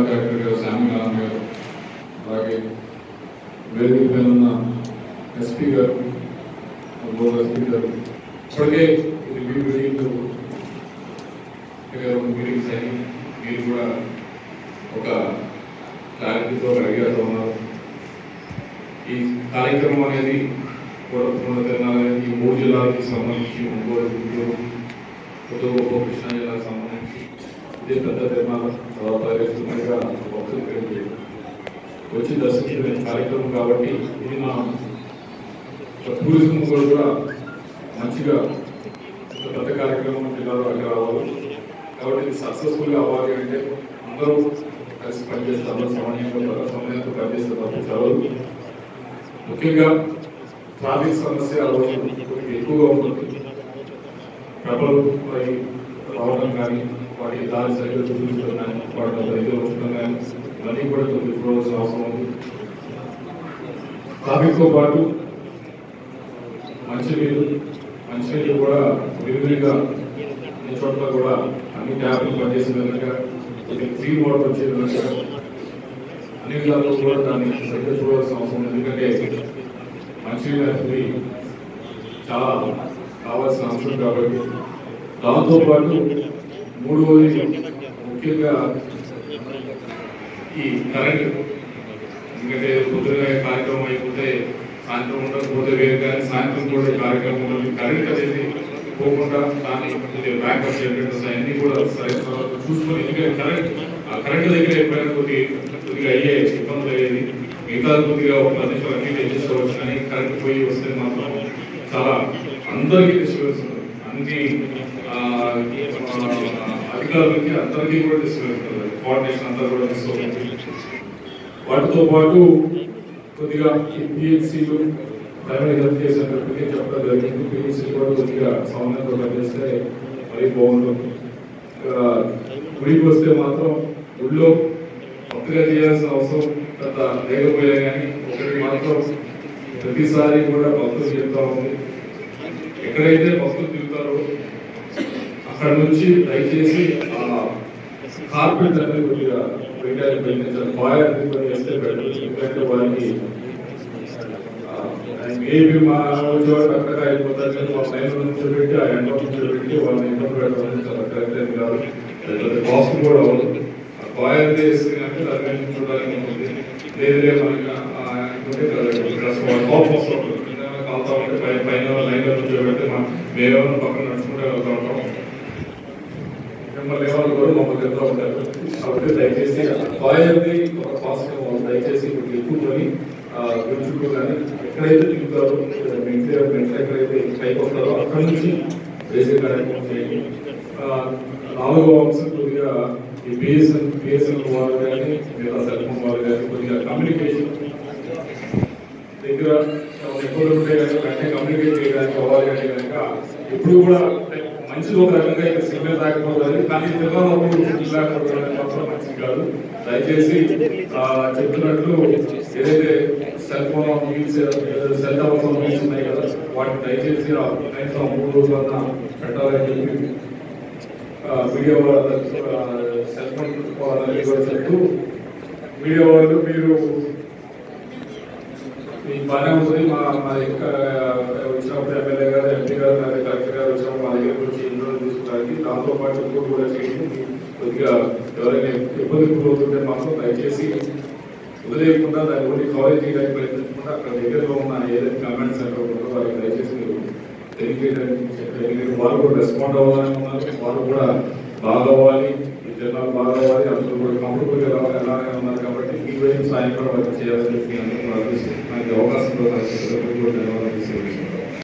collector గారు శ్యామలారాయణ గారు అలాగే వేదిక పైన ఉన్న ఎస్పీ గారు బోర్డు ఎస్పీ గారు ఇప్పటికే ఇది మీ మీటింగ్ గారు మీటింగ్స్ అని మీరు కూడా ఒక క్లారిటీతో అడిగారు ఉన్నారు ఈ కార్యక్రమం అనేది కూడా పునరుద్ధరణ అనేది ఈ మూడు జిల్లాలకు సంబంధించి ఒంగోలు గుంటూరు కొత్తగా గొప్ప కృష్ణా జిల్లాకు సంబంధించి ఇదే పెద్ద నిర్మాణం చాలా పరిగెత్తున్నట్టుగా భక్తులు ఇక్కడికి వచ్చి దర్శించిన కార్యక్రమం కాబట్టి ఇది మా టూరిజం కూడా కూడా మంచిగా ఇంత పెద్ద కార్యక్రమం జిల్లాలో అక్కడ రావాలి కాబట్టి ఇది సక్సెస్ఫుల్గా అవ్వాలి అంటే అందరూ కలిసి పనిచేస్తే అందరూ సమన్వయంగా సమన్వయంతో పనిచేస్తే తప్ప చదవదు ముఖ్యంగా ట్రాఫిక్ సమస్య ఆ రోజు కొద్దిగా ఎక్కువగా ఉంటుంది ప్రభలు మరి రావడం కానీ వాటి దారి సరిగ్గా చూపించడం కానీ వాటి సరిగ్గా ఉంచడం కానీ ఇవన్నీ కూడా కొద్దిగా చూడవలసిన అవసరం ఉంది ట్రాఫిక్తో పాటు మంచినీళ్ళు మంచినీళ్ళు కూడా విరివిరిగా ఈ చోట్ల కూడా అన్ని ట్యాబ్లు పనిచేసే విధంగా ఇది క్లీన్ వాటర్ వచ్చే విధంగా అన్ని విధాల్లో కూడా దాన్ని సరిగ్గా చూడవలసిన అవసరం ఉంది ఎందుకంటే మంచినీళ్ళు అనేది చాలా కావాల్సిన అంశం కాబట్టి దాంతో పాటు మూడవది ముఖ్యంగా ఈ కరెంట్ ఎందుకంటే పొద్దున కార్యక్రమం అయిపోతే సాయంత్రం ఉండకపోతే వేరు కానీ సాయంత్రం కూడా ఈ కార్యక్రమం ఉంటుంది కరెంట్ అనేది పోకుండా దాన్ని బ్యాకప్ జనరేటర్స్ అవన్నీ కూడా సరైన తర్వాత చూసుకొని ఎందుకంటే కరెంట్ ఆ కరెంట్ దగ్గర ఎప్పుడైనా కొద్ది కొద్దిగా అయ్యే ఇబ్బందులు అయ్యేది మిగతా కొద్దిగా ఒక పది నిమిషాలు అన్ని అడ్జస్ట్ అవ్వచ్చు కానీ కరెంట్ పోయి వస్తే మాత్రం చాలా అందరికీ డిస్టర్బెన్స్ ఉంటుంది అన్ని ఆ, ఆ, అధికారులకి అందరికీ కూడా డిస్టర్బెన్స్ ఉంటుంది కోఆర్డినేషన్ అంతా కూడా మిస్ అవుతుంది వాటితో పాటు కొద్దిగా పిహెచ్సిలు ప్రైమరీ హెల్త్ కేర్ సెంటర్కి చెప్పడం జరిగింది పిహెచ్సి కూడా కొద్దిగా సమన్వయంతో పనిచేస్తే మరీ బాగుంటుంది ఇక్కడ గుడికి వస్తే మాత్రం గుడిలో కొత్తగా చేయాల్సిన అవసరం పెద్ద లేకపోయా కానీ ఒకటి మాత్రం ప్రతిసారి కూడా భక్తులు చెప్తా ఉంది ఎక్కడైతే భక్తులు తిరుగుతారో అక్కడ నుంచి దయచేసి ఆ కార్పెట్ అనేది కొద్దిగా వేయడానికి ప్రయత్నించాలి ఫైర్ అనేది కొద్దిగా వేస్తే బెటర్ ఎందుకంటే వాళ్ళకి మేబీ మా ఉద్యోగం అక్కడ అయిపోతారు కానీ మా పైన నుంచి పెట్టి ఆ ఎండ నుంచి పెట్టి వాళ్ళని ఇబ్బంది పెట్టడం అనేది చాలా కరెక్ట్ ఏం కాదు కాస్ట్ కూడా అవ్వదు ఆ ఫైర్ వేసి అంటే దాని నుంచి చూడడానికి ఉంటుంది లేదు లేదు మనకి ఆ, ఇంకొకటి ఇక్కడ కోపం వస్తూ ఉంటుంది ఏదైనా కాలుతా ఉంటే పై పైన లైన్లో నుంచి పెడితే మనం మేమేమైనా పక్కన నడుచుకుంటూ వెళ్తూ ఉంటాం మిమ్మల్ని ఎవరు కూడా మమ్మల్ని ఎదురు ఉంటారు కాబట్టి దయచేసి ఫైర్ని ఒక పాజిటివ్ దయచేసి ఇప్పుడు ఎక్కువని చుట్టూ కానీ ఎక్కడైతే తిరుగుతారో మెంట్లీ మెంట్లు ఎక్కడైతే పైకి వస్తారో అక్కడ నుంచి వేసే కార్యక్రమం చేయండి ఆ, నాలుగో అంశం కొద్దిగా ఈ బిఎస్ఎన్ బిఎస్ఎన్ వాళ్ళు కానీ మిగతా సెల్ ఫోన్ వాళ్ళు కానీ కొద్దిగా కమ్యూనికేషన్ దగ్గర ఎక్కువ ఉంటే కనుక వెంటనే కమ్యూనికేట్ చేయడానికి అవ్వాలి అంటే కనుక ఎప్పుడు కూడా మంచిది ఒక రకంగా ఇక్కడ సిగ్నల్ రాకపోతుంది కానీ పిల్లలప్పుడు సిగ్నల్ రాకపోవడం అనేది మాత్రం మంచిది కాదు దయచేసి ఆ, చెప్తున్నట్లు ఏదైతే సెల్ ఫోన్ మీల్స్ సెల్ టవర్ ఫోన్ మీల్స్ ఉన్నాయి కదా వాటిని దయచేసి ఆ కనీసం మూడు రోజులన్నా పెట్టాలని చెప్పి ఆ, వీడియో సెల్ ఫోన్ వాళ్ళని కూడా చెప్తూ వీడియో వాళ్ళు మీరు మీ బాగానే ఉంటుంది మా మా యొక్క వచ్చినప్పుడు ఎమ్మెల్యే గారు ఎంపీ గారు లేదా కలెక్టర్ గారు వచ్చినప్పుడు మా దగ్గర వచ్చి ఇంట్లో తీసుకోవడానికి దాంతో పాటు ఇంకోటి కూడా చేయండి కొద్దిగా ఎవరైనా ఇబ్బంది గురవుతుంటే మాత్రం దయచేసి వదిలేయకుండా దాన్ని ఓన్లీ కవరేజ్ చేయడానికి ప్రయత్నించకుండా అక్కడ దగ్గరలో ఉన్న ఏదైతే కమెంట్ సెంటర్ ఉందో వాళ్ళకి దయచేసి మీరు తెలియజేయడానికి తెలియజేయడానికి వాళ్ళు కూడా రెస్పాండ్ అవ్వాలని ఉన్నారు వాళ్ళు కూడా బాగా అవ్వాలి ఈ జనాలు బాగా అవ్వాలి అందరూ కూడా కంఫర్టబుల్గా రావాలి అలాగే ఉన్నారు కాబట్టి మీ వైపు సాయం కూడా వాళ్ళకి చేయాలని చెప్పి అందరూ ప్రార్థిస్తూ మనకి అవకాశం కూడా నాకు కూడా ధన్యవాదాలు తెలియజేస్తున్నాను